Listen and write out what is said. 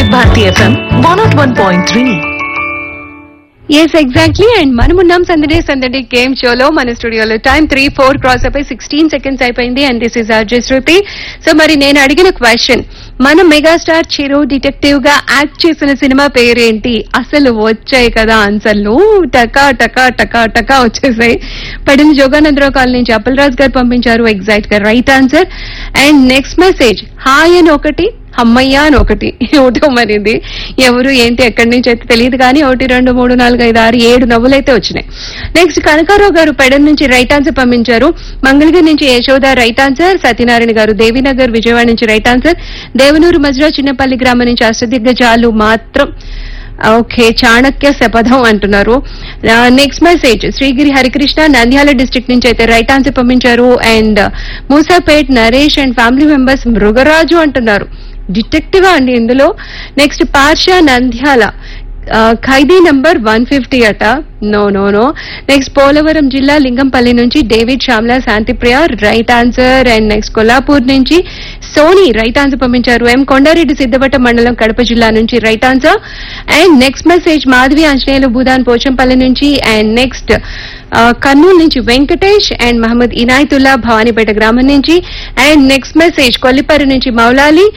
వివిధ Bharati FM one nought one point three yes exactly and మనమున్నాం సందడి సందడి గేమ్ షోలో మన స్టూడియోలో టైం త్రీ ఫోర్ క్రాస్ అయిపోయి సిక్స్టీన్ సెకండ్స్ అయిపోయింది and this is RJ Shruti so మరి నేను అడిగిన క్వశ్చన్ మన మెగాస్టార్ చిరు డిటెక్టివ్ గా యాక్ట్ చేసిన సినిమా పేరేంటి అసలు వచ్చాయి కదా ఆన్సర్లు టకా టకా టకా టకా వచ్చేసాయి పడిన జోగానందరావు కాలనీ నుంచి అప్పలరాజ్ గారు పంపించారు ఎగ్జాక్ట్ గా right answer and next message hi అని ఒకటి అమ్మయ్య అని ఒకటి ఒకటో మరిది ఎవరు ఏంటి ఎక్కడి నుంచి అయితే తెలియదు కానీ ఒకటి రెండు మూడు నాలుగు ఐదు ఆరు ఏడు నవ్వులు అయితే వచ్చినాయి నెక్స్ట్ కనకారావు గారు పెడన్ నుంచి రైట్ ఆన్సర్ పంపించారు మంగళగిరి నుంచి యశోద రైట్ ఆన్సర్ సత్యనారాయణ గారు దేవినగర్ విజయవాడ నుంచి రైట్ ఆన్సర్ దేవనూరు మజ్రా చిన్నపల్లి గ్రామం నుంచి అష్టదిగ్గజాలు మాత్రం ఓకే చాణక్య శపథం అంటున్నారు next message Srigiri Harikrishna Nandyal district నుంచి అయితే రైట్ ఆన్సర్ పంపించారు and Musapet Naresh and family members Mrugaraju అంటున్నారు డిటెక్టివ్ అండి ఇందులో నెక్స్ట్ పార్షా నంద్యాల ఆ, ఖైదీ నంబర్ వన్ ఫిఫ్టీ అట no no no next Polavaram జిల్లా లింగంపల్లి నుంచి David Shyamla Shantipriya right answer and next Kollapur నుంచి సోనీ రైట్ ఆన్సర్ పంపించారు ఎం కొండారెడ్డి సిద్ధవట మండలం కడప జిల్లా నుంచి right answer and next message Madhavi Anjaneyulu Bhoodan Pochampalli నుంచి అండ్ నెక్స్ట్ ఆ, కర్నూలు నుంచి వెంకటేష్ అండ్ మహమ్మద్ ఇనాయతుల్లా భవానీపేట గ్రామం నుంచి అండ్ నెక్స్ట్ మెసేజ్ కొల్లిపర్రి నుంచి మౌలాలి